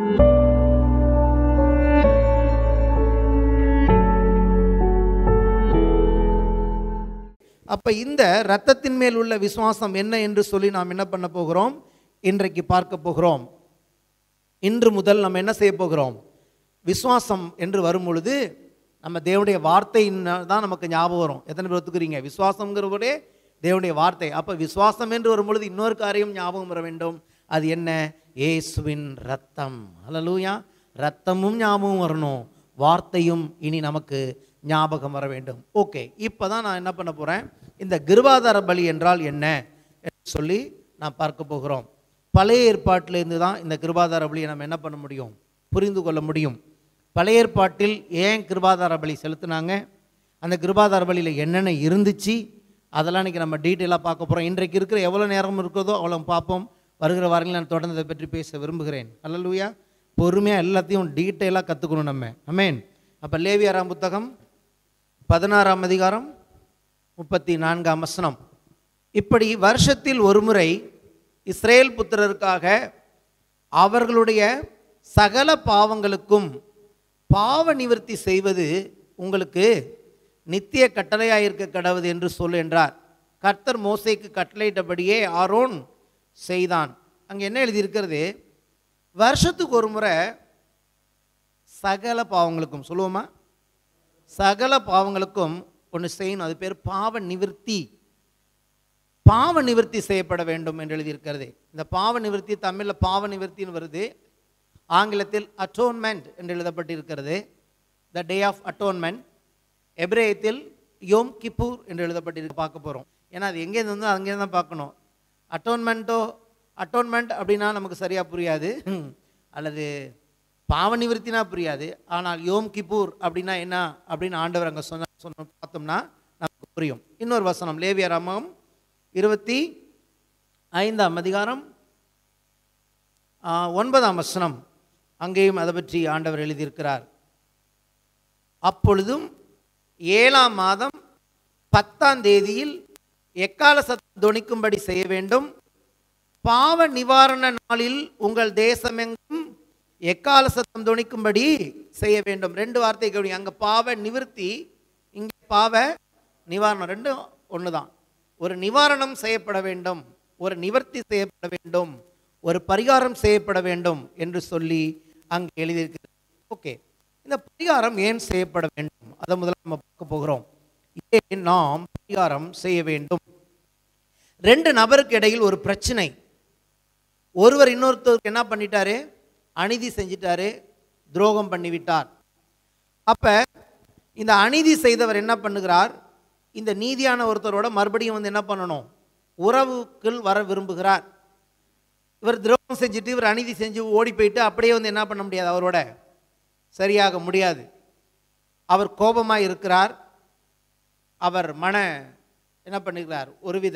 அப்ப இந்த இரத்தத்தின் மேல் உள்ள விசுவாசம் என்ன என்று சொல்லி நாம் என்ன பண்ண போகிறோம் இன்றைக்கு பார்க்க போகிறோம் இன்று முதல் நம்ம என்ன செய்ய போகிறோம் விசுவாசம் என்று வரும் பொழுது நம்ம தேவனுடைய வார்த்தை தான் நமக்கு ஞாபகம் வரும் எத்தனை பேர் ஒத்துக்கிறீங்க விசுவாசங்கிறவரே தேவனுடைய வார்த்தை அப்போ விசுவாசம் என்று வரும் பொழுது இன்னொரு காரியம் ஞாபகம் வர வேண்டும் அது என்ன இயேசுவின் ரத்தம் ஹalleluya ரத்தமும் ஞாபகம் வரணும் வார்த்தையும் இனி நமக்கு ஞாபகம் வர வேண்டும் ஓகே இப்போ தான் நான் என்ன பண்ண போகிறேன் இந்த கிருபாதார பலி என்றால் என்ன என்று சொல்லி நான் பார்க்க போகிறோம் பழைய ஏற்பாட்டிலேருந்து தான் இந்த கிருபாதார பலியை நம்ம என்ன பண்ண முடியும் புரிந்து கொள்ள முடியும் பழைய ஏற்பாட்டில் ஏன் கிருபாதார பலி செலுத்தினாங்க அந்த கிருபாதார பலியில் என்னென்ன இருந்துச்சு அதெல்லாம் இன்றைக்கி நம்ம டீட்டெயிலாக பார்க்க போகிறோம் இன்றைக்கு இருக்கிற எவ்வளோ நேரம் இருக்கிறதோ அவ்வளோ பார்ப்போம் வருகிற வாரங்களில் நான் தொடர்ந்து அதை பற்றி பேச விரும்புகிறேன் அல்லலுயா பொறுமையாக எல்லாத்தையும் டீட்டெயிலாக கற்றுக்கணும் நம்ம அமேன் அப்போ லேவியாராம் புத்தகம் பதினாறாம் அதிகாரம் முப்பத்தி நான்காம் வசனம் இப்படி வருஷத்தில் ஒருமுறை இஸ்ரேல் புத்திரருக்காக அவர்களுடைய சகல பாவங்களுக்கும் பாவ நிவர்த்தி செய்வது உங்களுக்கு நித்திய கட்டளையாயிருக்க கடவுது என்று சொல் என்றார் கர்த்தர் மோசைக்கு கட்டளையிட்டபடியே ஆரோன் செய்தான் அங்கே என்ன எழுதியிருக்கிறது வருஷத்துக்கு ஒரு முறை சகல பாவங்களுக்கும் சொல்லுவோமா சகல பாவங்களுக்கும் ஒன்று செய்யணும் அது பேர் பாவ நிவர்த்தி பாவ நிவர்த்தி செய்யப்பட வேண்டும் என்று எழுதியிருக்கிறது இந்த பாவ நிவர்த்தி தமிழில் பாவ நிவர்த்தின்னு வருது ஆங்கிலத்தில் அட்டோன்மெண்ட் என்று எழுதப்பட்டிருக்கிறது த டே ஆஃப் அட்டோன்மெண்ட் எப்ரேயத்தில் யோம் கிப்பூர் என்று எழுதப்பட்டிருக்கு பார்க்க போகிறோம் ஏன்னா அது எங்கேருந்து வந்து அங்கேருந்து தான் பார்க்கணும் அட்டோன்மெண்ட்டோ அட்டோன்மெண்ட் அப்படின்னா நமக்கு சரியாக புரியாது அல்லது பாவ நிவர்த்தினா புரியாது ஆனால் யோம் கிப்பூர் அப்படின்னா என்ன அப்படின்னு ஆண்டவர் அங்கே சொன்ன சொன்ன பார்த்தோம்னா நமக்கு புரியும் இன்னொரு வசனம் லேவிய ராமம் இருபத்தி ஐந்தாம் அதிகாரம் ஆ, ஒன்பதாம் வசனம் அங்கேயும் அதை பற்றி ஆண்டவர் எழுதியிருக்கிறார் அப்பொழுதும் ஏழாம் மாதம் பத்தாம் தேதியில் எக்கால சத்தம் தொனிக்கும்படி செய்ய வேண்டும் பாவ நிவாரண நாளில் உங்கள் தேசமெங்கும் எக்கால சத்தம் தொனிக்கும்படி செய்ய வேண்டும் ரெண்டு வார்த்தை கவனி அங்கே பாவ நிவர்த்தி இங்கே பாவ நிவாரணம் ரெண்டும் ஒன்று தான் ஒரு நிவாரணம் செய்யப்பட வேண்டும் ஒரு நிவர்த்தி செய்யப்பட வேண்டும் ஒரு பரிகாரம் செய்யப்பட வேண்டும் என்று சொல்லி அங்கே எழுதியிருக்கிறது ஓகே இந்த பரிகாரம் ஏன் செய்யப்பட வேண்டும் அதை முதல்ல நம்ம பார்க்க போகிறோம் ஏன் நாம் பரிகாரம் செய்ய வேண்டும் ரெண்டு நபருக்கு இடையில் ஒரு பிரச்சனை ஒருவர் இன்னொருத்தருக்கு என்ன பண்ணிட்டாரு அநீதி செஞ்சிட்டாரு துரோகம் பண்ணிவிட்டார் அப்ப இந்த அநீதி செய்தவர் என்ன பண்ணுகிறார் இந்த நீதியான ஒருத்தரோட மறுபடியும் வந்து என்ன பண்ணணும் உறவுக்குள் வர விரும்புகிறார் இவர் துரோகம் செஞ்சுட்டு இவர் அநீதி செஞ்சு ஓடி போயிட்டு அப்படியே வந்து என்ன பண்ண முடியாது அவரோட சரியாக முடியாது அவர் கோபமாக இருக்கிறார் அவர் மன என்ன பண்ணுகிறார் ஒருவித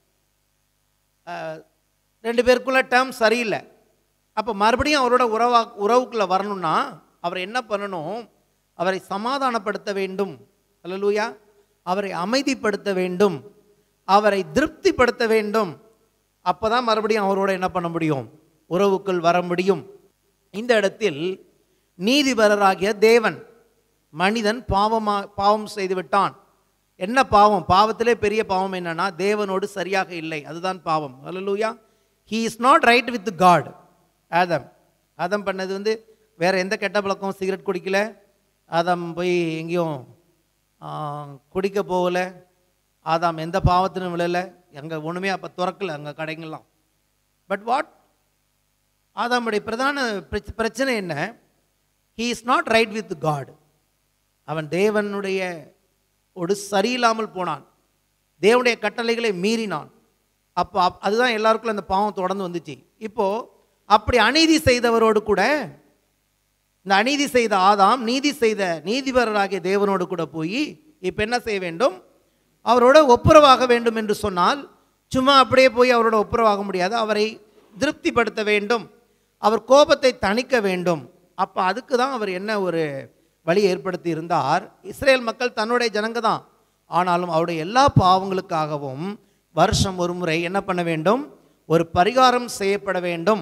அஹ், ரெண்டு பேருக்குள்ள டேர்ம் சரியில்லை அப்போ மறுபடியும் அவரோட உறவா உறவுக்குள்ளே வரணும்னா அவர் என்ன பண்ணணும் அவரை சமாதானப்படுத்த வேண்டும் அல்லலூயா அவரை அமைதிப்படுத்த வேண்டும் அவரை திருப்திப்படுத்த வேண்டும் அப்போ தான் மறுபடியும் அவரோட என்ன பண்ண முடியும் உறவுக்குள் வர முடியும் இந்த இடத்தில் நீதிபரராகிய தேவன் மனிதன் பாவமா பாவம் செய்து விட்டான் என்ன பாவம் பாவத்திலே பெரிய பாவம் என்னன்னா தேவனோடு சரியாக இல்லை அதுதான் பாவம் அல்லூயா he is not right with God ஆதம் ஆதம் பண்ணது வந்து வேற எந்த கெட்ட பழக்கம் சிகரெட் குடிக்கல ஆதாம் போய் எங்கேயும் ஆ, குடிக்க போகல ஆதாம் எந்த பாவத்திலும் விழலை அங்கே ஒன்றுமே அப்போ திறக்கல அங்கே கடைங்கள்லாம் பட் வாட் ஆதாமுடைய பிரதான பிரச்ச- பிரச்சனை என்ன he is not right with God அவன் தேவனுடைய ஒரு சரியில்லாமல் போனான் தேவனுடைய கட்டளைகளை மீறினான் அப்போ அப்- அதுதான் எல்லாருக்குள்ள அந்த பாவம் தொடர்ந்து வந்துச்சு இப்போ அப்படி அநீதி செய்தவரோடு கூட இந்த அநீதி செய்த ஆதாம் நீதி செய்த நீதிபரராகிய தேவனோடு கூட போய் இப்போ என்ன செய்ய வேண்டும் அவரோட ஒப்புரவாக வேண்டும் என்று சொன்னால் சும்மா அப்படியே போய் அவரோட ஒப்புரவாக முடியாது அவரை திருப்திப்படுத்த வேண்டும் அவர் கோபத்தை தணிக்க வேண்டும் அப்போ அதுக்கு தான் அவர் என்ன ஒரு வழி ஏற்படுத்தி இருந்தார் இஸ்ரேல் மக்கள் தன்னுடைய ஜனங்க தான் ஆனாலும் அவருடைய எல்லா பாவங்களுக்காகவும் வருஷம் ஒரு முறை என்ன பண்ண வேண்டும் ஒரு பரிகாரம் செய்யப்பட வேண்டும்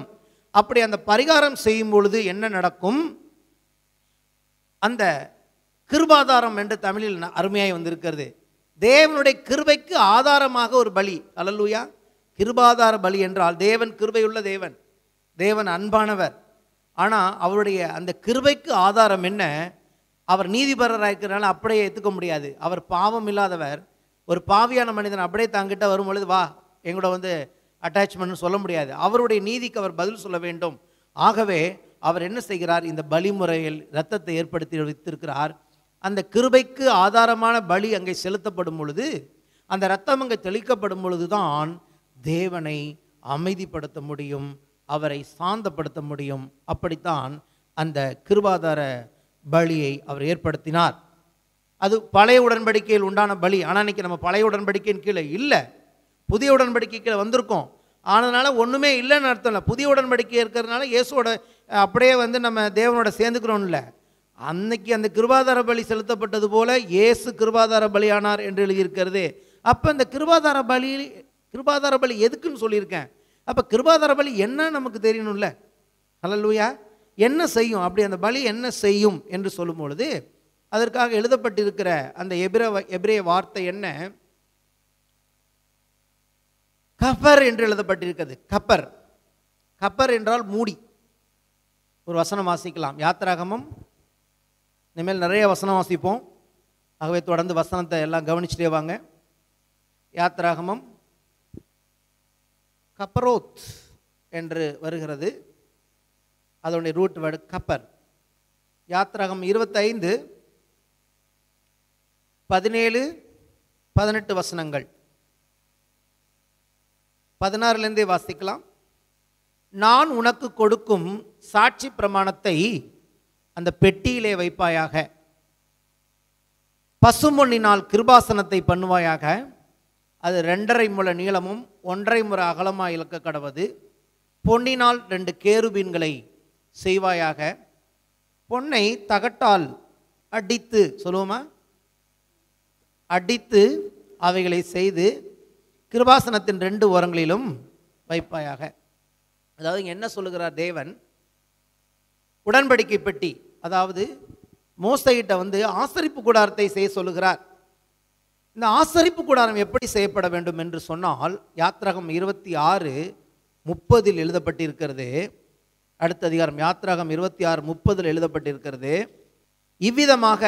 அப்படி அந்த பரிகாரம் செய்யும் பொழுது என்ன நடக்கும் அந்த கிருபாதாரம் என்று தமிழில் ந- அருமையாய் வந்திருக்கிறது தேவனுடைய கிருபைக்கு ஆதாரமாக ஒரு பலி அல்லலுயா கிருபாதார பலி என்றால் தேவன் கிருபையுள்ள தேவன் தேவன் அன்பானவர் ஆனால் அவருடைய அந்த கிருபைக்கு ஆதாரம் என்ன அவர் நீதிபரராக இருக்கிறனால அப்படியே ஏற்றுக்க முடியாது அவர் பாவம் இல்லாதவர் ஒரு பாவியான மனிதன் அப்படியே தாங்கிட்ட வரும் பொழுது வா எங்களோட வந்து அட்டாச்மெண்ட் சொல்ல முடியாது அவருடைய நீதிக்கு அவர் பதில் சொல்ல வேண்டும் ஆகவே அவர் என்ன செய்கிறார் இந்த பலி முறையில் இரத்தத்தை ஏற்படுத்தி வைத்திருக்கிறார் அந்த கிருபைக்கு ஆதாரமான பலி அங்கே செலுத்தப்படும் பொழுது அந்த ரத்தம் அங்கே தெளிக்கப்படும் பொழுதுதான் தேவனை அமைதிப்படுத்த முடியும் அவரை சாந்தப்படுத்த முடியும் அப்படித்தான் அந்த கிருபாதார பலியை அவர் ஏற்படுத்தினார் அது பழைய உடன்படிக்கையில் உண்டான பலி ஆனால் இன்னைக்கு நம்ம பழைய உடன்படிக்கையின் கீழே இல்லை புதிய உடன்படிக்கை கீழே வந்திருக்கோம் ஆனதுனால ஒன்றுமே இல்லைன்னு அர்த்தம் இல்லை புதிய உடன்படிக்கை இருக்கிறதுனால இயேசுவோட அஹ், அப்படியே வந்து நம்ம தேவனோட சேர்ந்துக்கிறோம் இல்லை அன்னைக்கு அந்த கிருபாதார பலி செலுத்தப்பட்டது போல இயேசு கிருபாதார பலியானார் என்று எழுதியிருக்கிறது அப்போ இந்த கிருபாதார பலி கிருபாதார பலி எதுக்குன்னு சொல்லியிருக்கேன் அப்போ கிருபாதார பலி என்ன நமக்கு தெரியணும்ல ஹalleluya என்ன செய்யும் அப்படி அந்த பலி என்ன செய்யும் என்று சொல்லும் பொழுது அதற்காக எழுதப்பட்டிருக்கிற அந்த எபிர எபிரேய வார்த்தை என்ன கப்பர் என்று எழுதப்பட்டிருக்கிறது கப்பர் கப்பர் என்றால் மூடி ஒரு வசனம் வாசிக்கலாம் யாத்திராகமம் இனிமேல் நிறைய வசனம் வாசிப்போம் ஆகவே தொடர்ந்து வசனத்தை எல்லாம் கவனிச்சுட்டே வாங்க யாத்திராகமம் கப்பரோத் என்று வருகிறது அதனுடைய ரூட் வேர்டு கப்பர் யாத்திராகம் இருபத்தைந்து பதினேழு பதினெட்டு வசனங்கள் பதினாறுலேருந்தே வாசிக்கலாம் நான் உனக்கு கொடுக்கும் சாட்சி பிரமாணத்தை அந்த பெட்டியிலே வைப்பாயாக பசுமொன்னினால் கிருபாசனத்தை பண்ணுவாயாக அது ரெண்டரை முழ நீளமும் ஒன்றரை முறை அகலமாய் இழக்க கடவது பொன்னினால் ரெண்டு கேருபீன்களை செய்வாயாக பொன்னை தகட்டால் அடித்து சொல்லுவோமா அடித்து அவைகளை செய்து கிருபாசனத்தின் ரெண்டு ஓரங்களிலும் வைப்பாயாக அதாவது இங்க என்ன சொல்லுகிறார் தேவன் உடன்படிக்கை பெட்டி அதாவது மோசையிட்ட வந்து ஆசரிப்பு கூடாரத்தை செய்ய சொல்லுகிறார் இந்த ஆசரிப்பு கூடாரம் எப்படி செய்யப்பட வேண்டும் என்று சொன்னால் யாத்ராகம் இருபத்தி ஆறு முப்பதில் எழுதப்பட்டிருக்கிறது அடுத்த அதிகாரம் யாத்ராகம் இருபத்தி ஆறு முப்பதில் எழுதப்பட்டிருக்கிறது இவ்விதமாக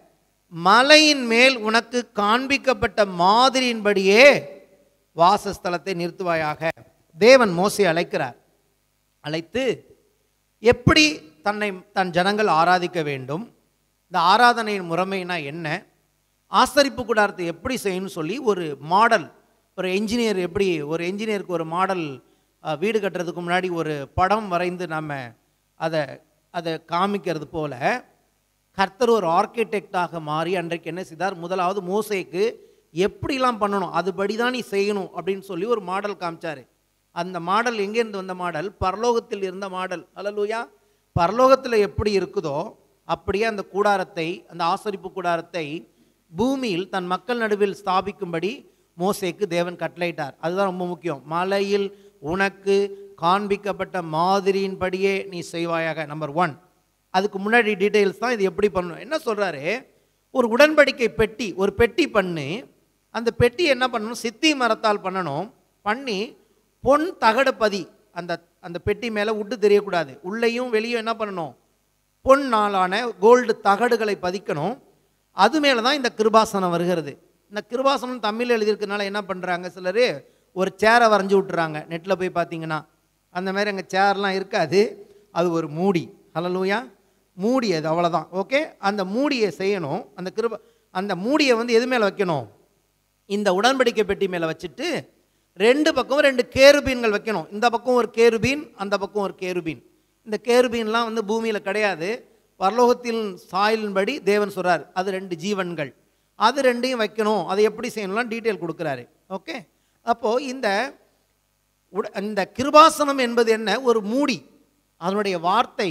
மலையின் மேல் உனக்கு காண்பிக்கப்பட்ட மாதிரியின்படியே வாசஸ்தலத்தை நிறுத்துவாயாக தேவன் மோசை அழைக்கிறார் அழைத்து எப்படி தன்னை தன் ஜனங்கள் ஆராதிக்க வேண்டும் இந்த ஆராதனையின் முறைமைனா என்ன ஆசரிப்பு கூடாரத்தை எப்படி செய்யணும்னு சொல்லி ஒரு மாடல் ஒரு என்ஜினியர் எப்படி ஒரு என்ஜினியருக்கு ஒரு மாடல் அஹ், வீடு கட்டுறதுக்கு முன்னாடி ஒரு படம் வரைந்து நம்ம அதை அதை காமிக்கிறது போல கர்த்தர் ஒரு ஆர்கிடெக்டாக மாறி அன்றைக்கு என்ன செய்தார் முதலாவது மோசேக்கு எப்படிலாம் பண்ணணும் அதுபடி தான் நீ செய்யணும் அப்படின்னு சொல்லி ஒரு மாடல் காமிச்சாரு அந்த மாடல் எங்கேருந்து வந்த மாடல் பரலோகத்தில் இருந்த மாடல் அல்லலூயா பரலோகத்தில் எப்படி இருக்குதோ அப்படியே அந்த கூடாரத்தை அந்த ஆசரிப்பு கூடாரத்தை பூமியில் தன் மக்கள் நடுவில் ஸ்தாபிக்கும்படி மோசேக்கு தேவன் கட்டளையிட்டார் அதுதான் ரொம்ப முக்கியம் மலையில் உனக்கு காண்பிக்கப்பட்ட மாதிரியின்படியே நீ செய்வாயாக நம்பர் ஒன் அதுக்கு முன்னாடி டீட்டெயில்ஸ் தான் இது எப்படி பண்ணணும் என்ன சொல்றாரு ஒரு உடன்படிக்கை பெட்டி ஒரு பெட்டி பண்ணி அந்த பெட்டி என்ன பண்ணணும் சித்தி மரத்தால் பண்ணணும் பண்ணி பொன் தகடு பதி அந்த அந்த பெட்டி மேலே விட்டு தெரியக்கூடாது உள்ளேயும் வெளியும் என்ன பண்ணணும் பொன் நாளான கோல்டு தகடுகளை பதிக்கணும் அது மேலே தான் இந்த கிருபாசனம் வருகிறது இந்த கிருபாசனம் தமிழ் எழுதியிருக்கனால என்ன பண்ணுறாங்க சிலர் ஒரு சேரை வரைஞ்சி விட்டுறாங்க நெட்டில் போய் பார்த்தீங்கன்னா அந்த மாதிரி அங்கே சேர்லாம் இருக்காது அது ஒரு மூடி ஹலலூயா மூடி அது அவ்வளோதான் ஓகே அந்த மூடியை செய்யணும் அந்த கிருப அந்த மூடியை வந்து எது மேலே வைக்கணும் இந்த உடன்படிக்கை பெட்டி மேலே வச்சுட்டு ரெண்டு பக்கம் ரெண்டு கேருபீன்கள் வைக்கணும் இந்த பக்கம் ஒரு கேருபீன் அந்த பக்கம் ஒரு கேருபீன் இந்த கேருபீன்லாம் வந்து பூமியில் கிடையாது பரலோகத்தின் சாயலின்படி தேவன் சொல்றார் அது ரெண்டு ஜீவன்கள் அது ரெண்டையும் வைக்கணும் அதை எப்படி செய்யணும்லாம் டீட்டெயில் கொடுக்குறாரு ஓகே அப்போது இந்த உட- இந்த கிருபாசனம் என்பது என்ன ஒரு மூடி அதனுடைய வார்த்தை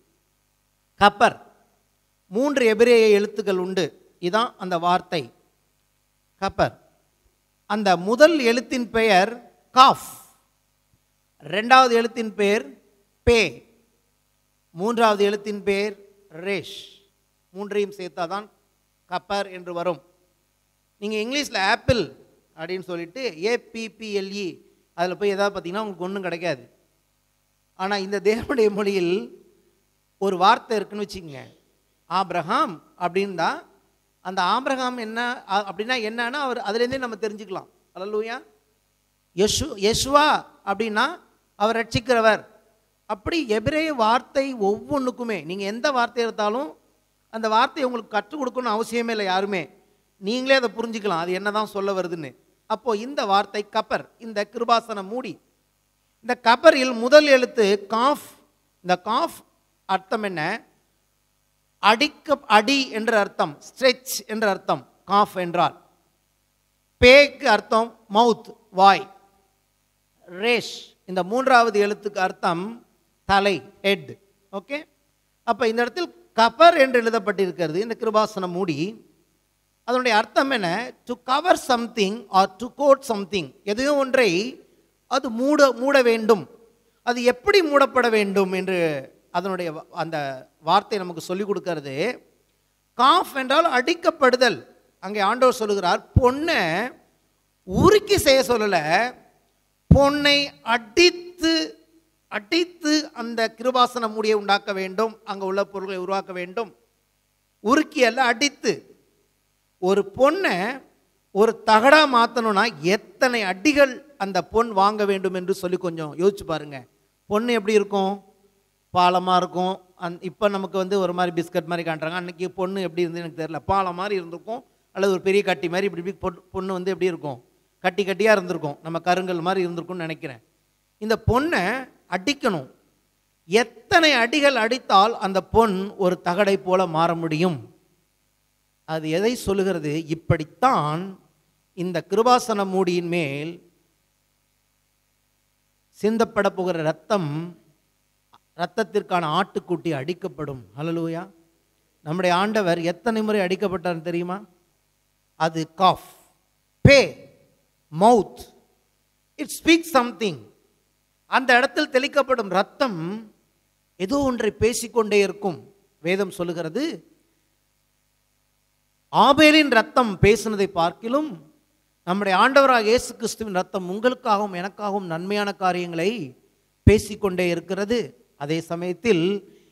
கப்பர் மூன்று எபிரேய எழுத்துக்கள் உண்டு இதான் அந்த வார்த்தை கப்பர் அந்த முதல் எழுத்தின் பெயர் காஃப் ரெண்டாவது எழுத்தின் பெயர் பே மூன்றாவது எழுத்தின் பேர் ரேஷ் மூன்றையும் சேர்த்தாதான் கப்பர் என்று வரும் நீங்கள் இங்கிலீஷில் ஆப்பிள் அப்படின்னு சொல்லிட்டு ஏபிபிஎல்இ அதில் போய் எதாவது பார்த்தீங்கன்னா உங்களுக்கு ஒன்றும் கிடைக்காது ஆனால் இந்த தேவனுடைய மொழியில் ஒரு வார்த்தை இருக்குன்னு வச்சுக்கோங்க ஆப்ரஹாம் அப்படின்னா அந்த ஆபிரகாம் என்ன அ- அப்படின்னா என்னன்னா அவர் அதுலேருந்தே நம்ம தெரிஞ்சுக்கலாம் அல்லூயா யஷு யஷ்வா அப்படின்னா அவர் ரட்சிக்கிறவர் அப்படி எபிரேய வார்த்தை ஒவ்வொன்றுக்குமே நீங்கள் எந்த வார்த்தை எடுத்தாலும் அந்த வார்த்தையை உங்களுக்கு கற்றுக் கொடுக்கணும்னு அவசியமே இல்லை யாருமே நீங்களே அதை புரிஞ்சுக்கலாம் அது என்ன தான் சொல்ல வருதுன்னு அப்போ இந்த வார்த்தை கப்பர் இந்த கிருபாசன மூடி இந்த கபரில் முதல் எழுத்து காஃப் இந்த காஃப் அர்த்தம் என்ன அடிக்க அடி என்ற அர்த்தம் ஸ்ட்ரெச் என்ற அர்த்தம் காஃப் என்றால் பேக்கு அர்த்தம் மவுத் வாய் ரேஷ் இந்த மூன்றாவது எழுத்துக்கு அர்த்தம் தலை ஹெட் ஓகே அப்போ இந்த இடத்தில் கபர் என்று எழுதப்பட்டிருக்கிறது இந்த கிருபாசனம் மூடி அதனுடைய அர்த்தம் என்ன to cover something or to coat something எதையோ ஒன்றை அது மூட மூட வேண்டும் அது எப்படி மூடப்பட வேண்டும் என்று அதனுடைய வ- அந்த வார்த்தை நமக்கு சொல்லிக் கொடுக்கறது காஃப் என்றால் அடிக்கப்படுதல் அங்கே ஆண்டவர் சொல்லுகிறார் பொண்ணை உருக்கி செய்ய சொல்லலை பொன்னை அடித்து அடித்து அந்த கிருபாசன மூடியை உண்டாக்க வேண்டும் அங்கே உள்ள பொருட்களை உருவாக்க வேண்டும் உருக்கி அல்ல அடித்து ஒரு பொண்ணை ஒரு தகடா மாற்றணும்னா எத்தனை அடிகள் அந்த பொன் வாங்க வேண்டும் என்று சொல்லி கொஞ்சம் யோசிச்சு பாருங்க பொண்ணு எப்படி இருக்கும் பாலமாக இருக்கும் அந் இப்போ நமக்கு வந்து ஒரு மாதிரி பிஸ்கட் மாதிரி காட்டுறாங்க அன்னைக்கு பொண்ணு எப்படி இருந்து எனக்கு தெரியல பாலம் மாதிரி இருந்திருக்கும் அல்லது ஒரு பெரிய கட்டி மாதிரி இப்படி இப்படி பொ- பொண்ணு வந்து எப்படி இருக்கும் கட்டி கட்டியாக இருந்திருக்கும் நம்ம கருங்கல் மாதிரி இருந்திருக்கும்னு நினைக்கிறேன் இந்த பொண்ணை அடிக்கணும் எத்தனை அடிகள் அடித்தால் அந்த பொன் ஒரு தகடை போல மாற முடியும் அது எதை சொல்லுகிறது இப்படித்தான் இந்த கிருபாசன மூடியின் மேல் சிந்தப்பட போகிற ரத்தம் ரத்தத்திற்கான ஆட்டுக்குட்டி அடிக்கப்படும் ஹalleluya நம்முடைய ஆண்டவர் எத்தனை முறை அடிக்கப்பட்டார் தெரியுமா அது kaph pe mouth it speak something அந்த இடத்தில் தெளிக்கப்படும் ரத்தம் ஏதோ ஒன்றை பேசிக்கொண்டே இருக்கும் வேதம் சொல்லுகிறது ஆபேலின் ரத்தம் பேசினதை பார்க்கிலும் நம்முடைய ஆண்டவராக இயேசு கிறிஸ்துவின் ரத்தம் உங்களுக்காகவும் எனக்காகவும் நன்மையான காரியங்களை பேசிக்கொண்டே இருக்கிறது அதே சமயத்தில்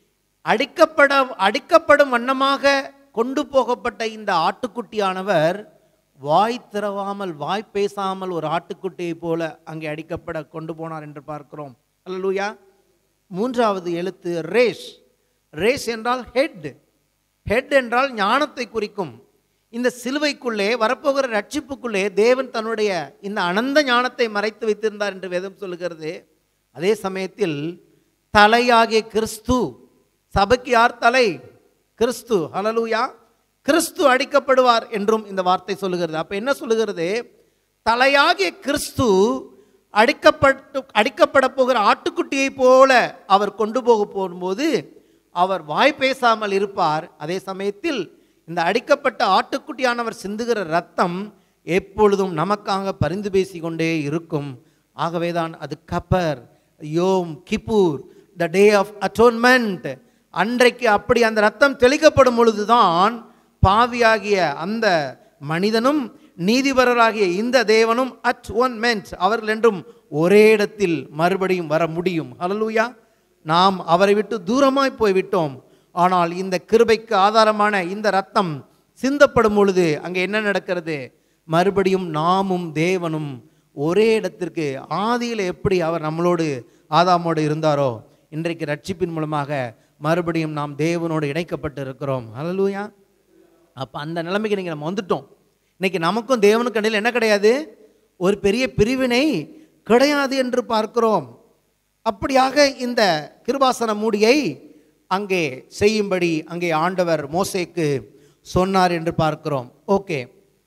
அடிக்கப்பட அடிக்கப்படும் வண்ணமாக கொண்டு போகப்பட்ட இந்த ஆட்டுக்குட்டியானவர் வாய் திறவாமல் வாய் பேசாமல் ஒரு ஆட்டுக்குட்டியைப் போல அங்கே அடிக்கப்பட கொண்டு போனார் என்று பார்க்கிறோம் அல்லேலூயா மூன்றாவது எழுத்து ரேஷ் ரேஷ் என்றால் ஹெட் ஹெட் என்றால் ஞானத்தை குறிக்கும் இந்த சிலுவைக்குள்ளே வரப்போகிற ரட்சிப்புக்குள்ளே தேவன் தன்னுடைய இந்த அனந்த ஞானத்தை மறைத்து வைத்திருந்தார் என்று வேதம் சொல்லுகிறது அதே சமயத்தில் தலையாகிய கிறிஸ்து சபைக்கு யார் தலை கிறிஸ்து ஹalleluya கிறிஸ்து அடிக்கப்படுவார் என்றும் இந்த வார்த்தை சொல்லுகிறது அப்ப என்ன சொல்லுகிறது தலையாகிய கிறிஸ்து அடிக்கப்பட்டு அடிக்கப்பட போகிற ஆட்டுக்குட்டியைப் போல அவர் கொண்டு போக போகும்போது அவர் வாய் பேசாமல் இருப்பார் அதே சமயத்தில் இந்த அடிக்கப்பட்ட ஆட்டுக்குட்டியானவர் சிந்துகிற ரத்தம் எப்பொழுதும் நமக்காக பரிந்து பேசிக்கொண்டே இருக்கும் ஆகவேதான் அது kaphar Yom Kippur the day of atonement அன்றைக்கு அப்படி அந்த ரத்தம் தெளிக்கப்படும் பொழுதுதான் பாவியாகிய அந்த மனிதனும் நீதிபரராகிய இந்த தேவனும் அட் ஒன் மென்ட் அவர்கள் என்றும் ஒரே இடத்தில் மறுபடியும் வர முடியும் ஹalleluya நாம் அவரை விட்டு தூரமாய் போய்விட்டோம் ஆனால் இந்த கிருபைக்கு ஆதாரமான இந்த ரத்தம் சிந்தப்படும் பொழுது அங்கே என்ன நடக்கிறது மறுபடியும் நாமும் தேவனும் ஒரே இடத்திற்கு ஆதியில் எப்படி அவர் நம்மளோடு ஆதாமோடு இருந்தாரோ இன்றைக்கு ரட்சிப்பின் மூலமாக மறுபடியும் நாம் தேவனோடு இணைக்கப்பட்டு இருக்கிறோம் ஹalleluya அப்போ அந்த நிலைமைக்கு இன்னைக்கு நம்ம வந்துட்டோம் இன்னைக்கு நமக்கும் தேவனுக்கு இடையில் என்ன கிடையாது ஒரு பெரிய பிரிவினை கிடையாது என்று பார்க்கிறோம் அப்படியாக இந்த கிருபாசன மூடியை அங்கே செய்யும்படி அங்கே ஆண்டவர் மோசேக்கு சொன்னார் என்று பார்க்கிறோம் ஓகே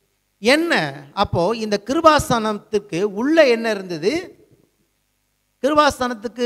என்ன அப்போ இந்த கிருபாசனத்துக்கு உள்ள என்ன இருந்தது கிருபாசனத்துக்கு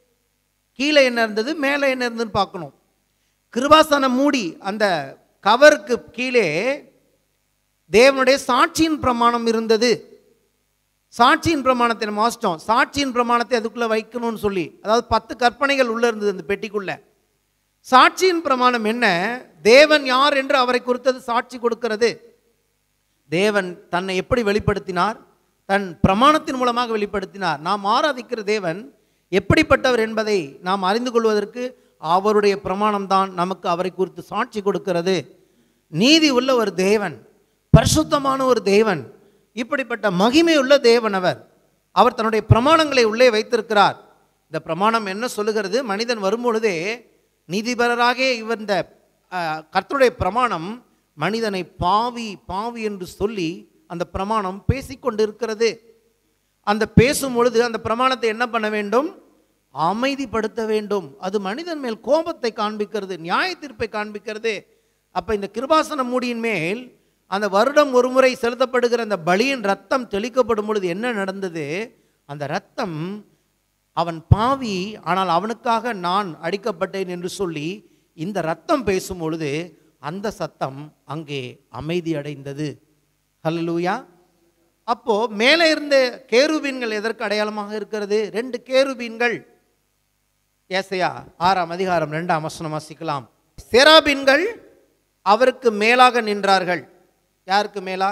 கீழே என்ன இருந்தது மேலே என்ன இருந்ததுன்னு பார்க்கணும் கிருபாசனம் மூடி அந்த கவருக்கு கீழே தேவனுடைய சாட்சியின் பிரமாணம் இருந்தது சாட்சியின் பிரமாணத்தை நம்ம வாசிட்டோம் சாட்சியின் பிரமாணத்தை அதுக்குள்ளே வைக்கணும்னு சொல்லி அதாவது பத்து கற்பனைகள் உள்ளே இருந்தது அந்த பெட்டிக்குள்ள சாட்சியின் பிரமாணம் என்ன தேவன் யார் என்று அவரை குறித்தது சாட்சி கொடுக்கிறது தேவன் தன்னை எப்படி வெளிப்படுத்தினார் தன் பிரமாணத்தின் மூலமாக வெளிப்படுத்தினார் நாம் ஆராதிக்கிற தேவன் எப்படிப்பட்டவர் என்பதை நாம் அறிந்து கொள்வதற்கு அவருடைய பிரமாணம்தான் நமக்கு அவரை குறித்து சாட்சி கொடுக்கிறது நீதி உள்ள ஒரு தேவன் பரிசுத்தமான ஒரு தேவன் இப்படிப்பட்ட மகிமை உள்ள தேவன் அவர் அவர் தன்னுடைய பிரமாணங்களை உள்ளே வைத்திருக்கிறார் இந்த பிரமாணம் என்ன சொல்லுகிறது மனிதன் வரும்பொழுதே நீதிபரராக இவர் இந்த அஹ், கர்த்தருடைய பிரமாணம் மனிதனை பாவி பாவி என்று சொல்லி அந்த பிரமாணம் பேசிக்கொண்டிருக்கிறது அந்த பேசும் பொழுது அந்த பிரமாணத்தை என்ன பண்ண வேண்டும் அமைதிப்படுத்த வேண்டும் அது மனிதன் மேல் கோபத்தை காண்பிக்கிறது நியாய தீர்ப்பை காண்பிக்கிறது அப்போ இந்த கிருபாசன மூடியின் மேல் அந்த வருடம் ஒரு முறை செலுத்தப்படுகிற அந்த பலியின் ரத்தம் தெளிக்கப்படும் பொழுது என்ன நடந்தது அந்த ரத்தம் அவன் பாவி ஆனால் அவனுக்காக நான் அடிக்கப்பட்டேன் என்று சொல்லி இந்த ரத்தம் பேசும் பொழுது அந்த சத்தம் அங்கே அமைதி அடைந்தது ஹல்லேலூயா அப்போ மேலே இருந்த கேருபீன்கள் எதற்கு அடையாளமாக இருக்கிறது ரெண்டு கேருபீன்கள் ஏசையா ஆறாம் அதிகாரம் ரெண்டாம் வசனம் வாசிக்கலாம் செராபீன்கள் அவருக்கு மேலாக நின்றார்கள் யாருக்கு மேலா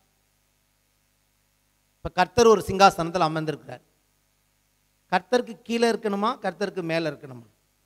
இப்ப கர்த்தர் ஒரு சிங்காசனத்தில் அமர்ந்திருக்கிறார் கர்த்தருக்கு கீழே இருக்கணுமா கர்த்தருக்கு மேலே இருக்கணுமா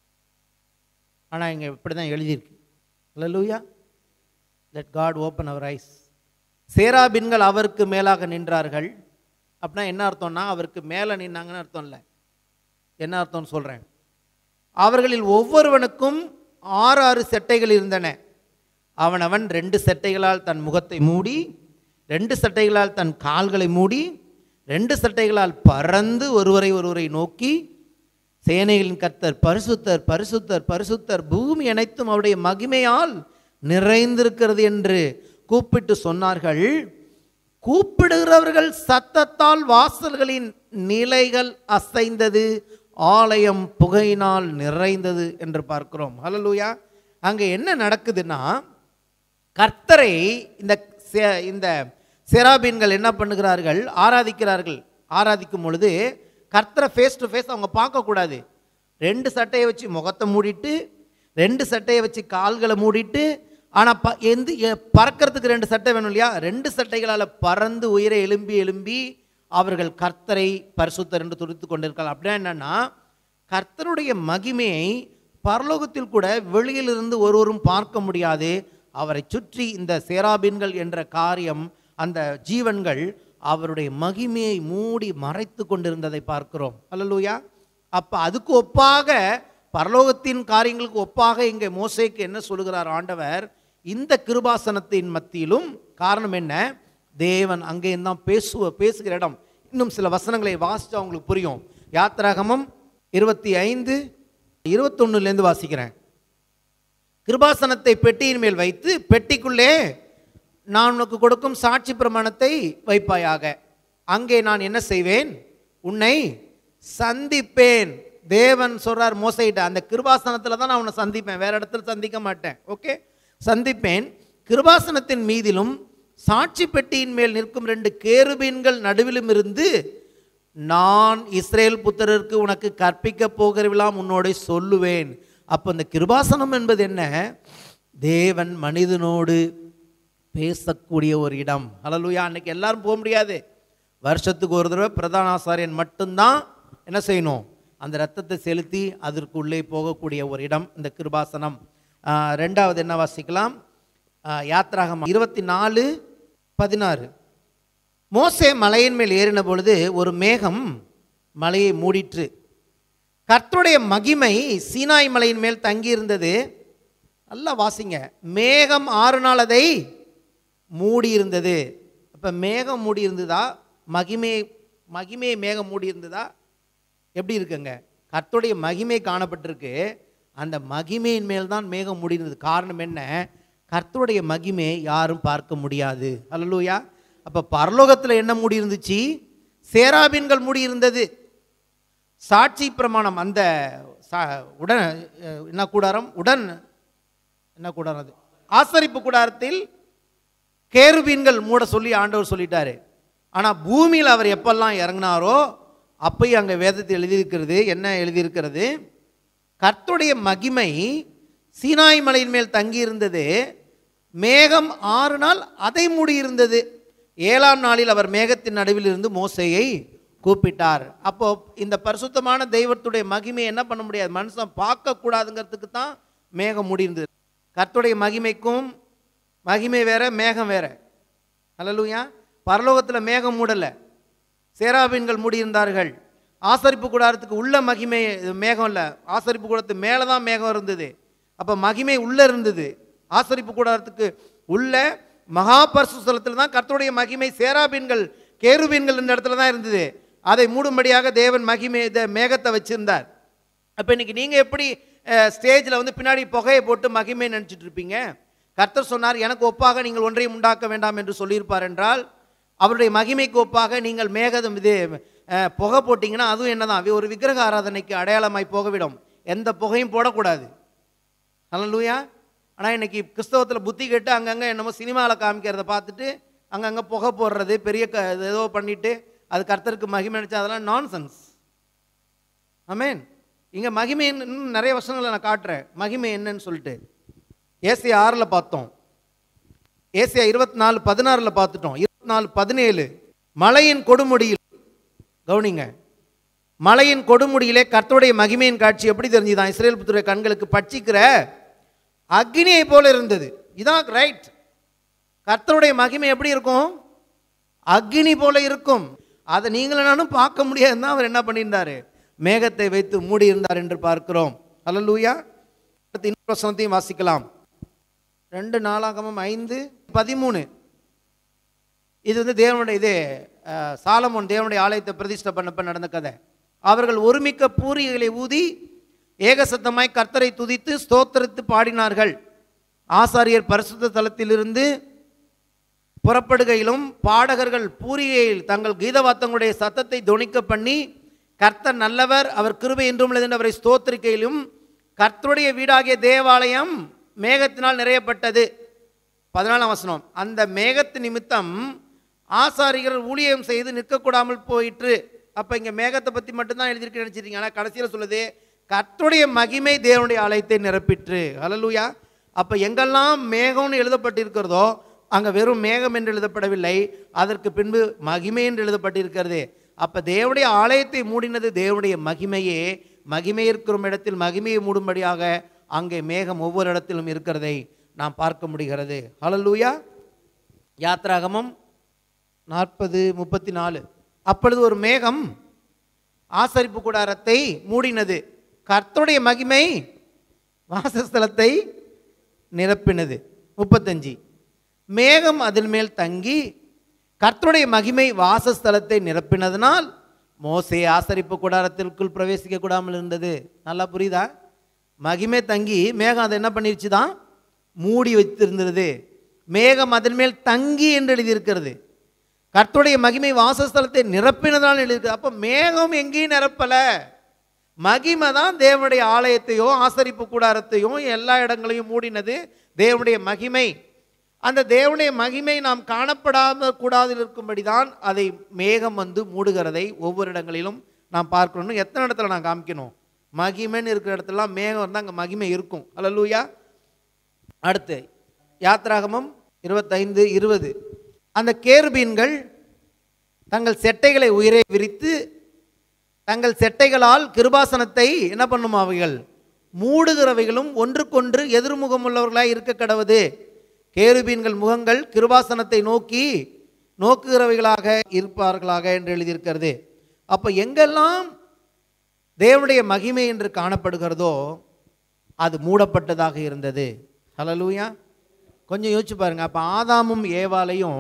ஆனால் இங்கே இப்படி தான் எழுதியிருக்கு லூயா let God open our eyes சேராபின்கள் அவருக்கு மேலாக நின்றார்கள் அப்படின்னா என்ன அர்த்தம்னா அவருக்கு மேலே நின்னாங்கன்னு அர்த்தம் இல்லை என்ன அர்த்தம்னு சொல்கிறேன் அவர்களில் ஒவ்வொருவனுக்கும் ஆறு ஆறு செட்டைகள் இருந்தன அவனவன் ரெண்டு செட்டைகளால் தன் முகத்தை மூடி ரெண்டு சட்டைகளால் தன் கால்களை மூடி ரெண்டு சட்டைகளால் பறந்து ஒருவரை ஒருவரை நோக்கி சேனைகளின் கர்த்தர் பரிசுத்தர் பரிசுத்தர் பரிசுத்தர் பூமி அனைத்தும் அவருடைய மகிமையால் நிறைந்திருக்கிறது என்று கூப்பிட்டு சொன்னார்கள் கூப்பிடுகிறவர்கள் சத்தத்தால் வாசல்களின் நிலைகள் அசைந்தது ஆலயம் புகையினால் நிறைந்தது என்று பார்க்கிறோம் ஹalleluya அங்கே என்ன நடக்குதுன்னா கர்த்தரை இந்த சே- இந்த செராபீன்கள் என்ன பண்ணுகிறார்கள் ஆராதிக்கிறார்கள் ஆராதிக்கும் பொழுது கர்த்தரை ஃபேஸ் டு ஃபேஸ் அவங்க பார்க்கக்கூடாது ரெண்டு சட்டையை வச்சு முகத்தை மூடிட்டு ரெண்டு சட்டையை வச்சு கால்களை மூடிட்டு ஆனால் ப எந்த எ- பறக்கறதுக்கு ரெண்டு சட்டை வேணும் இல்லையா ரெண்டு சட்டைகளால் பறந்து உயிரை எலும்பி எலும்பி அவர்கள் கர்த்தரை பரிசுத்தர் என்று துடித்து கொண்டிருக்கிறார்கள் அப்படின்னா என்னன்னா கர்த்தருடைய மகிமையை பரலோகத்தில் கூட வெளியிலிருந்து ஒருவரும் பார்க்க முடியாது அவரை சுற்றி இந்த சேராபீன்கள் என்ற காரியம் அந்த ஜீவன்கள் அவருடைய மகிமையை மூடி மறைத்து கொண்டிருந்ததை பார்க்கிறோம் அல்லலூயா அப்போ அதுக்கு ஒப்பாக பரலோகத்தின் காரியங்களுக்கு ஒப்பாக இங்கே மோசேக்கு என்ன சொல்லுகிறார் ஆண்டவர் இந்த கிருபாசனத்தின் மத்தியிலும் காரணம் என்ன தேவன் அங்கே தான் பேசுவ பேசுகிற இடம் இன்னும் சில வசனங்களை வாசிச்சா உங்களுக்கு புரியும் யாத்திராகமம் இருபத்தி ஐந்து இருபத்தொன்னுலேருந்து வாசிக்கிறேன் கிருபாசனத்தை பெட்டியின் மேல் வைத்து பெட்டிக்குள்ளே நான் உனக்கு கொடுக்கும் சாட்சி பிரமாணத்தை வைப்பாயாக அங்கே நான் என்ன செய்வேன் உன்னை சந்திப்பேன் தேவன் சொல்றார் மோசைட்ட அந்த கிருபாசனத்தில் தான் நான் உன்னை சந்திப்பேன் வேற இடத்துல சந்திக்க மாட்டேன் ஓகே சந்திப்பேன் கிருபாசனத்தின் மீதிலும் சாட்சி பெட்டியின் மேல் நிற்கும் ரெண்டு கேருபீன்கள் நடுவிலும் இருந்து நான் இஸ்ரேல் புத்திரருக்கு உனக்கு கற்பிக்க போகிறவெல்லாம் உன்னோட சொல்லுவேன் அப்போ இந்த கிருபாசனம் என்பது என்ன தேவன் மனிதனோடு பேசக்கூடிய ஒரு இடம் ஹalleluya அன்னைக்கு எல்லாரும் போக முடியாது வருஷத்துக்கு ஒரு தடவை பிரதான ஆசாரியன் மட்டும்தான் என்ன செய்யணும் அந்த ரத்தத்தை செலுத்தி அதற்குள்ளே போகக்கூடிய ஒரு இடம் இந்த கிருபாசனம் ஆஹ், ரெண்டாவது என்ன வாசிக்கலாம் ஆஹ், யாத்ராகமம் இருபத்தி நாலு பதினாறு மோசே மலையின் மேல் ஏறின பொழுது ஒரு மேகம் மலையை மூடிற்று கர்த்தருடைய மகிமை சீனாய் மலையின் மேல் தங்கியிருந்தது நல்லா வாசிங்க மேகம் ஆறு நாள் அதை மூடி இருந்தது அப்போ மேகம் மூடி இருந்ததா மகிமை மகிமையை மேகம் மூடி இருந்ததா எப்படி இருக்குங்க கர்த்தருடைய மகிமை காணப்பட்டிருக்கு அந்த மகிமையின் மேல் தான் மேகம் மூடி இருந்தது காரணம் என்ன கர்த்தருடைய மகிமையை யாரும் பார்க்க முடியாது அல்லலூயா அப்போ பரலோகத்தில் என்ன மூடி இருந்துச்சு சேராபீன்கள் மூடி இருந்தது சாட்சி பிரமாணம் அந்த சா- உடன் அஹ், என்ன கூடாரம் உடன் என்ன கூடாரம் அது ஆசரிப்பு கூடாரத்தில் கேருபீன்கள் மூட சொல்லி ஆண்டவர் சொல்லிட்டாரு ஆனால் பூமியில் அவர் எப்பெல்லாம் இறங்கினாரோ அப்பயும் அங்கே வேதத்தை எழுதியிருக்கிறது என்ன எழுதியிருக்கிறது கர்த்தருடைய மகிமை சீனாய் மலையின் மேல் தங்கியிருந்தது மேகம் ஆறு நாள் அதை மூடியிருந்தது ஏழாம் நாளில் அவர் மேகத்தின் நடுவில் இருந்து மோசையை கூப்பிட்டார் அப்போ இந்த பரிசுத்தமான தெய்வத்துடைய மகிமையை என்ன பண்ண முடியாது மனுஷன் பார்க்கக்கூடாதுங்கிறதுக்கு தான் மேகம் மூடியிருந்தது கர்த்தருடைய மகிமைக்கும் மகிமை வேற மேகம் வேற அல்லலுயா பரலோகத்தில் மேகம் மூடலை சேராபீன்கள் மூடியிருந்தார்கள் ஆசரிப்பு கூடாரத்துக்கு உள்ள மகிமை மேகம் இல்லை ஆசரிப்பு கூடத்துக்கு மேலே தான் மேகம் இருந்தது அப்போ மகிமை உள்ளே இருந்தது ஆசரிப்பு கூடாரத்துக்கு உள்ள மகா பரிசுத்தலத்தில் தான் கர்த்தருடைய மகிமை சேராபீன்கள் கேருபீன்கள் இந்த இடத்துல தான் இருந்தது அதை மூடும்படியாக தேவன் மகிமை இந்த மேகத்தை வச்சிருந்தார் அப்போ இன்னைக்கு நீங்கள் எப்படி ஸ்டேஜில் வந்து பின்னாடி புகையை போட்டு மகிமை நினச்சிட்டு இருப்பீங்க கர்த்தர் சொன்னார் எனக்கு ஒப்பாக நீங்கள் ஒன்றையும் உண்டாக்க வேண்டாம் என்று சொல்லியிருப்பார் என்றால் அவருடைய மகிமைக்கு ஒப்பாக நீங்கள் மேகதம் இது அஹ், புகை போட்டிங்கன்னா அதுவும் என்னதான் ஒரு விக்கிரக ஆராதனைக்கு அடையாளமாய் போகவிடும் எந்த புகையும் போடக்கூடாது ஹalleluya ஆனால் இன்னைக்கு கிறிஸ்தவத்தில் புத்தி கேட்டு அங்கங்கே என்னமோ சினிமாவில் காமிக்கிறத பார்த்துட்டு அங்கங்கே புகை போடுறது பெரிய க இது ஏதோ பண்ணிட்டு அது கர்த்தருக்கு மகிமை நினச்சா அதெல்லாம் நான்சென்ஸ் ஆமென் இங்கே மகிமை என்ன- இன்னும் நிறைய வருஷங்களை நான் காட்டுறேன் மகிமை என்னன்னு சொல்லிட்டு ஏசியா ஆறில் பார்த்தோம் ஏசியா இருபத்தி நாலு பதினாறில் பார்த்துட்டோம் இருபத்தி நாலு பதினேழு மலையின் கொடுமுடியில் கவனிங்க மலையின் கொடுமுடியிலே கர்த்தருடைய மகிமையின் காட்சி எப்படி தெரிஞ்சுதான் இஸ்ரேல் புத்துடைய கண்களுக்கு பட்சிக்கிற அக்னியை போல இருந்தது இதான் ரைட் கர்த்தருடைய மகிமை எப்படி இருக்கும் அக்னி போல இருக்கும் அதை நீங்களும் நானும் பார்க்க முடியாதுன்னு தான் அவர் என்ன பண்ணியிருந்தாரு மேகத்தை வைத்து மூடி இருந்தார் என்று பார்க்கிறோம் அல்லூயா அடுத்து இன்னொரு வசனத்தையும் வாசிக்கலாம் ரெண்டு நாளாகமும் ஐந்து பதிமூணு இது வந்து தேவனுடைய இது அஹ், சாலமோன் தேவனுடைய ஆலயத்தை பிரதிஷ்டை பண்ணப்ப நடந்த கதை அவர்கள் ஒருமிக்க பூரிகளை ஊதி ஏகசத்தமாய் கர்த்தரை துதித்து ஸ்தோத்திரித்து பாடினார்கள் ஆசாரியர் பரிசுத்த தலத்திலிருந்து புறப்படுகையிலும் பாடகர்கள் பூரிகையில் தங்கள் கீதவாத்தங்களுடைய சத்தத்தை தொனிக்க பண்ணி கர்த்தர் நல்லவர் அவர் கிருபை என்றும் உள்ளது என்று அவரை ஸ்தோத்திரிக்கையிலும் கர்த்தருடைய வீடாகிய தேவாலயம் மேகத்தினால் நிறையப்பட்டது பதினாலாம் வசனம் அந்த மேகத்து நிமித்தம் ஆசாரிகள் ஊழியம் செய்து நிற்கக்கூடாமல் போயிற்று அப்போ இங்கே மேகத்தை பற்றி மட்டும்தான் எழுதியிருக்கு நினச்சிருக்கீங்க ஆனால் கடைசியில் சொல்லுது கர்த்தருடைய மகிமை தேவனுடைய ஆலயத்தை நிரப்பிற்று ஹalleluya அப்போ எங்கெல்லாம் மேகம்னு எழுதப்பட்டிருக்கிறதோ அங்கே வெறும் மேகம் என்று எழுதப்படவில்லை அதற்கு பின்பு மகிமை என்று எழுதப்பட்டிருக்கிறது அப்போ தேவனுடைய ஆலயத்தை மூடினது தேவனுடைய மகிமையே மகிமை இருக்கிற இடத்தில் மகிமையை மூடும்படியாக அங்கே மேகம் ஒவ்வொரு இடத்திலும் இருக்கிறதை நாம் பார்க்க முடிகிறது ஹalleluya யாத்ராகமம் நாற்பது முப்பத்தி நாலு அப்பொழுது ஒரு மேகம் ஆசரிப்பு கூடாரத்தை மூடினது கர்த்தருடைய மகிமை வாசஸ்தலத்தை நிரப்பினது முப்பத்தஞ்சு மேகம் அதன் மேல் தங்கி கர்த்தருடைய மகிமை வாசஸ்தலத்தை நிரப்பினதனால் மோசே ஆசரிப்பு கூடாரத்திற்குள் பிரவேசிக்க கூடாமல் இருந்தது நல்லா புரியுதா மகிமை தங்கி மேகம் அதை என்ன பண்ணிருச்சு தான் மூடி வைத்திருந்தது மேகம் அதன் மேல் தங்கி என்று எழுதியிருக்கிறது கர்த்தருடைய மகிமை வாசஸ்தலத்தை நிரப்பினதால் எழுதியிருக்கு அப்போ மேகம் எங்கேயும் நிரப்பல மகிமை தான் தேவனுடைய ஆலயத்தையோ ஆசரிப்பு கூடாரத்தையோ எல்லா இடங்களையும் மூடினது தேவனுடைய மகிமை அந்த தேவனுடைய மகிமை நாம் காணப்படாத கூடாது இருக்கும்படி தான் அதை மேகம் வந்து மூடுகிறதை ஒவ்வொரு இடங்களிலும் நாம் பார்க்கணும் எத்தனை இடத்துல நான் காமிக்கணும் மகிமைன்னு இருக்கிற இடத்துலலாம் மேகம் இருந்தால் அங்கே மகிமை இருக்கும் அல்லூயா அடுத்து யாத்ராகமம் இருபத்தைந்து இருபது அந்த கேருபீன்கள் தங்கள் செட்டைகளை உயிரை விரித்து தங்கள் செட்டைகளால் கிருபாசனத்தை என்ன பண்ணும் அவைகள் மூடுகிறவைகளும் ஒன்றுக்கொன்று எதிர்முகம் உள்ளவர்களாய் இருக்க கடவுது கேருபீன்கள் முகங்கள் கிருபாசனத்தை நோக்கி நோக்குகிறவைகளாக இருப்பார்களாக என்று எழுதியிருக்கிறது அப்போ எங்கெல்லாம் தேவனுடைய மகிமை என்று காணப்படுகிறதோ அது மூடப்பட்டதாக இருந்தது ஹalleluya கொஞ்சம் யோசிச்சு பாருங்க அப்போ ஆதாமும் ஏவாளையும்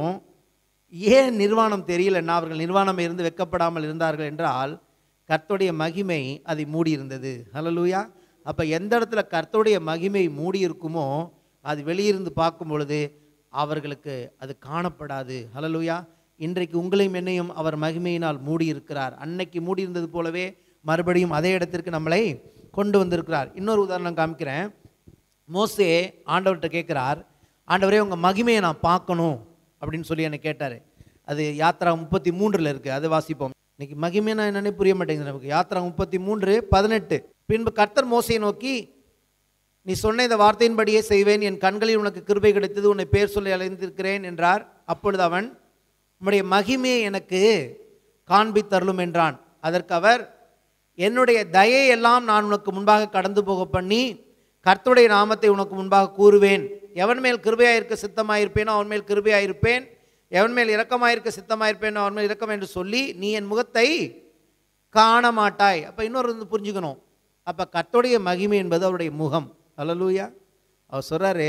ஏன் நிர்வாணம் தெரியலன்னா அவர்கள் நிர்வாணம் இருந்து வெக்கப்படாமல் இருந்தார்கள் என்றால் கர்த்தருடைய மகிமை அதை மூடி இருந்தது ஹalleluya அப்போ எந்த இடத்துல கர்த்தருடைய மகிமை மூடி இருக்குமோ அது வெளியிருந்து பார்க்கும் பொழுது அவர்களுக்கு அது காணப்படாது ஹalleluya இன்றைக்கு உங்களையும் என்னையும் அவர் மகிமையினால் மூடி இருக்கிறார் அன்னைக்கு மூடி இருந்தது போலவே மறுபடியும் அதே இடத்திற்கு நம்மளை கொண்டு வந்திருக்கிறார் இன்னொரு உதாரணம் காமிக்கிறேன் மோசே ஆண்டவர்கிட்ட கேட்குறார் ஆண்டவரே உங்கள் மகிமையை நான் பார்க்கணும் அப்படின்னு சொல்லி என்னை கேட்டார் அது யாத்ரா முப்பத்தி மூன்றில் இருக்குது அது வாசிப்போம் இன்னைக்கு மகிமைனா என்னன்னே புரிய மாட்டேங்குது நமக்கு யாத்ரா முப்பத்தி மூன்று பதினெட்டு பின்பு கர்த்தர் மோசையை நோக்கி நீ சொன்ன இந்த வார்த்தையின்படியே செய்வேன் என் கண்களில் உனக்கு கிருபை கிடைத்தது உன்னை பேர் சொல்லி அழைந்திருக்கிறேன் என்றார் அப்பொழுது அவன் உம்முடைய மகிமையை எனக்கு காண்பித்தருளும் என்றான் அதற்கு அவர் என்னுடைய தயை எல்லாம் நான் உனக்கு முன்பாக கடந்து போக பண்ணி கர்த்தருடைய நாமத்தை உனக்கு முன்பாக கூறுவேன் எவன் மேல் கிருபையாயிருக்க சித்தமாயிருப்பேனோ அவன் மேல் கிருபையாயிருப்பேன் எவன் மேல் இரக்கமாயிருக்க சித்தமாயிருப்பேனோ அவன் மேல் இரக்கம் என்று சொல்லி நீ என் முகத்தை காண மாட்டாய் அப்போ இன்னொரு வந்து புரிஞ்சுக்கணும் அப்போ கர்த்தருடைய மகிமை என்பது அவருடைய முகம் அல்லலூயா அவர் சொல்கிறாரு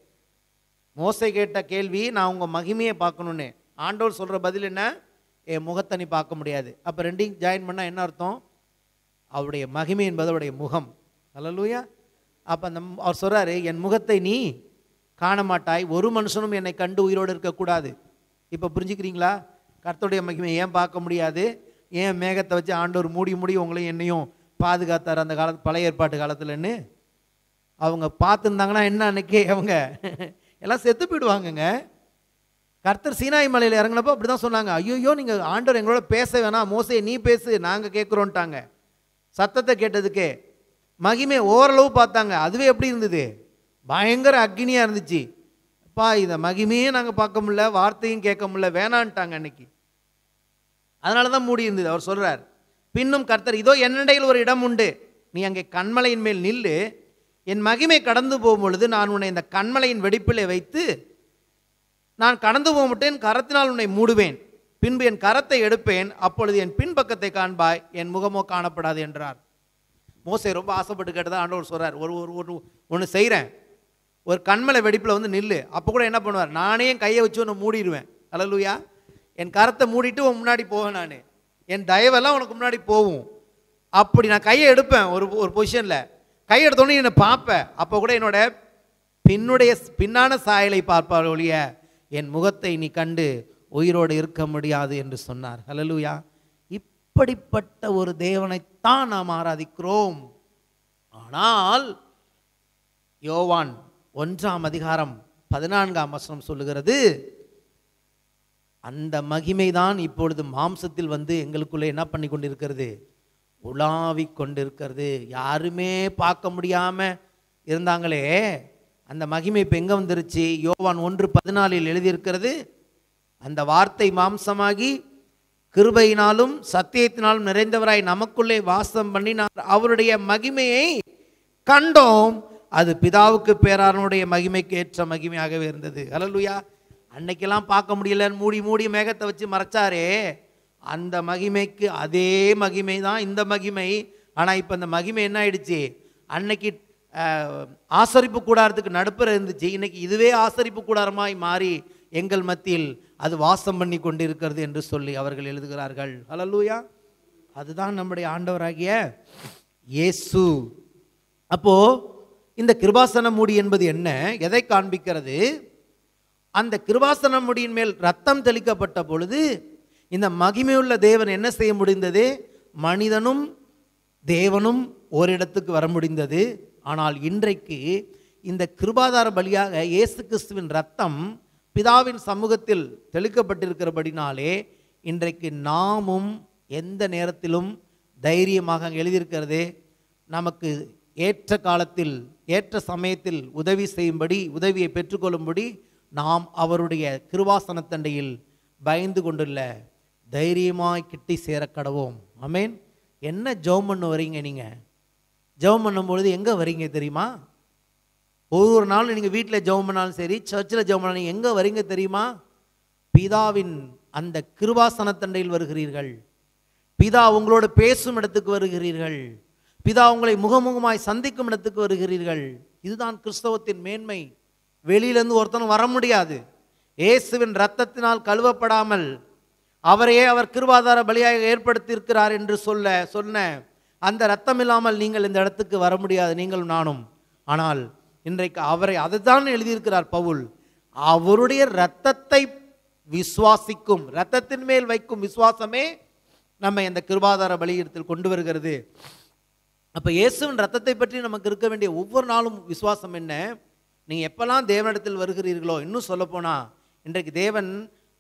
மோசை கேட்ட கேள்வி நான் உங்கள் மகிமையை பார்க்கணுன்னு ஆண்டவர் சொல்கிற பதில் என்ன என் முகத்தை நீ பார்க்க முடியாது அப்போ ரெண்டையும் ஜாயின் பண்ணால் என்ன அர்த்தம் அவருடைய மகிமை என்பது அவருடைய முகம் அல்லலூயா அப்போ அந்த மு- அவர் சொல்கிறாரு என் முகத்தை நீ காண மாட்டாய் ஒரு மனுஷனும் என்னை கண்டு உயிரோடு இருக்கக்கூடாது இப்போ புரிஞ்சுக்கிறீங்களா கர்த்தருடைய மகிமை ஏன் பார்க்க முடியாது ஏன் மேகத்தை வச்சு ஆண்டவர் மூடி மூடி உங்களையும் என்னையும் பாதுகாத்தார் அந்த காலத்து பழைய ஏற்பாட்டு காலத்துலன்னு அவங்க பார்த்துருந்தாங்கன்னா என்ன அன்னைக்கே அவங்க எல்லாம் செத்து போயிடுவாங்கங்க கர்த்தர் சீனாய் மலையில் இறங்கினப்போ அப்படி தான் சொன்னாங்க ஐயோ நீங்கள் ஆண்டவர் எங்களோட பேச வேணாம் மோசே நீ பேசு நாங்கள் கேட்குறோன்ட்டாங்க சத்தத்தை கேட்டதுக்கே மகிமை ஓரளவு பார்த்தாங்க அதுவே எப்படி இருந்தது பயங்கர அக்னியாக இருந்துச்சு அப்பா இதை மகிமையே நாங்கள் பார்க்க முடியல வார்த்தையும் கேட்க முடியல வேணான்ட்டாங்க அன்னைக்கு அதனால தான் மூடி இருந்தது அவர் சொல்றார் பின்னும் கர்த்தர் இதோ என்னடையில் ஒரு இடம் உண்டு நீ அங்கே கண்மலையின் மேல் நில்லு என் மகிமை கடந்து போகும் பொழுது நான் உன்னை இந்த கண்மலையின் வெடிப்பிலே வைத்து நான் கடந்து போக மாட்டேன் கரத்தினால் உன்னை மூடுவேன் பின்பு என் கரத்தை எடுப்பேன் அப்பொழுது என் பின்பக்கத்தை காண்பாய் என் முகமோ காணப்படாது என்றார் மோசே ரொம்ப ஆசைப்பட்டு கேட்டதா ஆண்டவர் சொல்றார் ஒரு ஒரு ஒரு ஒன்று செய்கிறேன் ஒரு கண்மலை வெடிப்பில் வந்து நில்லு அப்போ கூட என்ன பண்ணுவார் நானே என் கையை வச்சு ஒன்று மூடிடுவேன் அல்லலுயா என் கரத்தை மூடிட்டு உன் முன்னாடி போவேன் நான் என் தயவெல்லாம் உனக்கு முன்னாடி போகும் அப்படி நான் கையை எடுப்பேன் ஒரு ஒரு பொசிஷனில் கை எடுத்தோடனே என்னை பார்ப்பேன் அப்போ கூட என்னோட பின்னுடைய பின்னான சாயலை பார்ப்பார் ஒழிய என் முகத்தை நீ கண்டு உயிரோடு இருக்க முடியாது என்று சொன்னார் ஹalleluya இப்படிப்பட்ட ஒரு தேவனைத்தான் நாம் ஆராதிக்கிறோம் ஆனால் யோவான் ஒன்றாம் அதிகாரம் பதினான்காம் வசனம் சொல்லுகிறது அந்த மகிமைதான் இப்பொழுது மாம்சத்தில் வந்து எங்களுக்குள்ளே என்ன பண்ணி கொண்டிருக்கிறது உலாவிக் கொண்டிருக்கிறது யாருமே பார்க்க முடியாம இருந்தாங்களே அந்த மகிமை இப்போ எங்கே வந்துருச்சு யோவான் ஒன்று பதினாலில் எழுதியிருக்கிறது அந்த வார்த்தை மாம்சமாகி கிருபையினாலும் சத்தியத்தினாலும் நிறைந்தவராய் நமக்குள்ளே வாசம் பண்ணினார் அவருடைய மகிமையை கண்டோம் அது பிதாவுக்கு பேராரனுடைய மகிமைக்கு ஏற்ற மகிமையாகவே இருந்தது அல்லலுயா அன்னைக்கெல்லாம் பார்க்க முடியலன்னு மூடி மூடி மேகத்தை வச்சு மறைச்சாரே அந்த மகிமைக்கு அதே மகிமை தான் இந்த மகிமை ஆனால் இப்போ அந்த மகிமை என்ன ஆயிடுச்சு அன்னைக்கு அஹ், ஆசரிப்பு கூடாரத்துக்கு நடுப்புற இருந்துச்சு இன்னைக்கு இதுவே ஆசரிப்பு கூடாரமாய் மாறி எங்கள் மத்தியில் அது வாசம் பண்ணி கொண்டிருக்கிறது என்று சொல்லி அவர்கள் எழுதுகிறார்கள் ஹalleluya அதுதான் நம்முடைய ஆண்டவராகிய இயேசு அப்போ இந்த கிருபாசன மூடி என்பது என்ன எதை காண்பிக்கிறது அந்த கிருபாசன முடியின் மேல் ரத்தம் தெளிக்கப்பட்ட பொழுது இந்த மகிமையுள்ள தேவன் என்ன செய்ய முடிந்தது மனிதனும் தேவனும் ஓரிடத்துக்கு வர முடிந்தது ஆனால் இன்றைக்கு இந்த கிருபாதார பலியாக இயேசு கிறிஸ்துவின் ரத்தம் பிதாவின் சமூகத்தில் தெளிக்கப்பட்டிருக்கிறபடினாலே இன்றைக்கு நாமும் எந்த நேரத்திலும் தைரியமாக அங்கே எழுதியிருக்கிறது நமக்கு ஏற்ற காலத்தில் ஏற்ற சமயத்தில் உதவி செய்யும்படி உதவியை பெற்றுக்கொள்ளும்படி நாம் அவருடைய கிருவாசனத்தண்டையில் பயந்து கொண்டுள்ள தைரியமாய் கிட்டி சேர கடவோம் ஆமென் என்ன ஜெபம் பண்ண வரீங்க நீங்கள் ஜெபம் பண்ணும்பொழுது எங்கே வரீங்க தெரியுமா ஒவ்வொரு நாளும் நீங்கள் வீட்டில் ஜெபம் பண்ணாலும் சரி சர்ச்சில் ஜெபம் பண்ணாலும் எங்கே வரீங்க தெரியுமா பிதாவின் அந்த கிருபாசனத்தண்டையில் வருகிறீர்கள் பிதா உங்களோடு பேசும் இடத்துக்கு வருகிறீர்கள் பிதா உங்களை முகமுகமாய் சந்திக்கும் இடத்துக்கு வருகிறீர்கள் இதுதான் கிறிஸ்தவத்தின் மேன்மை வெளியிலேருந்து ஒருத்தனும் வர முடியாது இயேசுவின் இரத்தத்தினால் கழுவப்படாமல் அவரையே அவர் கிருபாதார பலியாக ஏற்படுத்தியிருக்கிறார் என்று சொல்ல சொன்ன அந்த ரத்தம் இல்லாமல் நீங்கள் இந்த இடத்துக்கு வர முடியாது நீங்களும் நானும் ஆனால் இன்றைக்கு அவரை அதுதான் எழுதியிருக்கிறார் பவுல் அவருடைய இரத்தத்தை விசுவாசிக்கும் இரத்தத்தின் மேல் வைக்கும் விசுவாசமே நம்ம இந்த கிருபாதார பலியிடத்தில் கொண்டு வருகிறது அப்போ இயேசுவின் ரத்தத்தை பற்றி நமக்கு இருக்க வேண்டிய ஒவ்வொரு நாளும் விசுவாசம் என்ன நீங்கள் எப்போல்லாம் தேவனிடத்தில் வருகிறீர்களோ இன்னும் சொல்லப்போனால் இன்றைக்கு தேவன்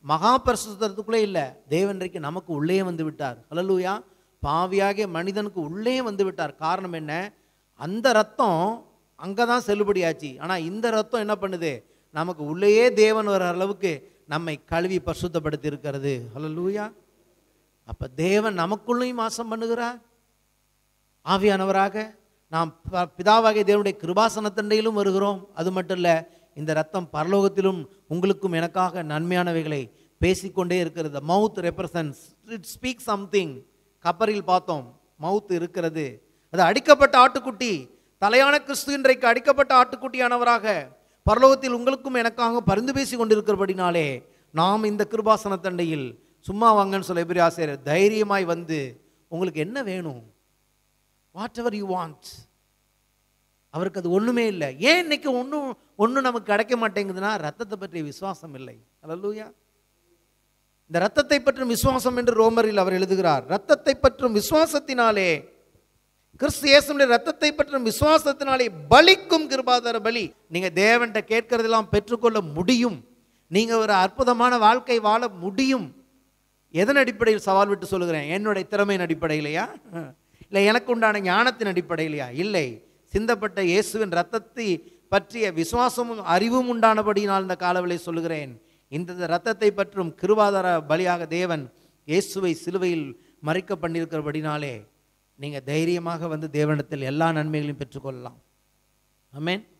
மகா பரிசுத்தத்துக்குள்ளே இல்லை தேவன்றைக்கு நமக்கு உள்ளே வந்து விட்டார் ஹalleluya பாவியாகிய மனிதனுக்கு உள்ளே வந்து விட்டார் காரணம் என்ன அந்த ரத்தம் அங்கே தான் செல்லுபடியாச்சு ஆனால் இந்த ரத்தம் என்ன பண்ணுது நமக்கு உள்ளேயே தேவன் வர அளவுக்கு நம்மை கழுவி பரிசுத்தப்படுத்தி இருக்கிறது ஹalleluya அப்போ தேவன் நமக்குள்ளேயும் வாசம் பண்ணுகிறார் ஆவியானவராக நாம் ப- பிதாவாகிய தேவனுடைய கிருபாசனத்தண்டையிலும் வருகிறோம் அது மட்டும் இல்லை இந்த ரத்தம் பரலோகத்திலும் உங்களுக்கும் எனக்காக நன்மையானவைகளை பேசிக்கொண்டே இருக்கிறது mouth represents it speak something கப்பரில் பார்த்தோம் மவுத் இருக்கிறது அது அடிக்கப்பட்ட ஆட்டுக்குட்டி தலையான கிறிஸ்து இன்றைக்கு அடிக்கப்பட்ட ஆட்டுக்குட்டியானவராக பரலோகத்தில் உங்களுக்கும் எனக்காக பரிந்து பேசி கொண்டிருக்கிறபடினாலே நாம் இந்த கிருபாசனத்தண்டையில் சும்மா வாங்கன்னு சொல்ல எப்படி ஆசிரியர் தைரியமாய் வந்து உங்களுக்கு என்ன வேணும் வாட் எவர் யூ வாண்ட் அவருக்கு அது ஒண்ணுமே இல்லை ஏன் இன்னைக்கு ஒன்றும் ஒன்றும் நமக்கு கிடைக்க மாட்டேங்குதுன்னா ரத்தத்தை பற்றிய விசுவாசம் இல்லை அல்லூயா இந்த ரத்தத்தை பற்றும் விசுவாசம் என்று ரோமரில் அவர் எழுதுகிறார் ரத்தத்தை பற்றும் விசுவாசத்தினாலே கிறிஸ்து இயேசுடைய ரத்தத்தை பற்றும் விசுவாசத்தினாலே பலிக்கும் கிருபாதார பலி நீங்க தேவன்கிட்ட கேட்கறதெல்லாம் பெற்றுக்கொள்ள முடியும் நீங்க ஒரு அற்புதமான வாழ்க்கை வாழ முடியும் எதன் அடிப்படையில் சவால் விட்டு சொல்லுகிறேன் என்னுடைய திறமையின் அடிப்படையிலையா இல்லை எனக்கு உண்டான ஞானத்தின் அடிப்படையிலையா இல்லை சிந்தப்பட்ட இயேசுவின் ரத்தத்தை பற்றிய விசுவாசமும் அறிவும் உண்டானபடியினால் இந்த காலவெளி சொல்லுகிறேன் இந்த ரத்தத்தை பற்றும் கிருவாதார பலியாக தேவன் இயேசுவை சிலுவையில் மறைக்க பண்ணியிருக்கிறபடினாலே நீங்கள் தைரியமாக வந்து தேவனிடத்தில் எல்லா நன்மைகளையும் பெற்றுக்கொள்ளலாம் ஆமென்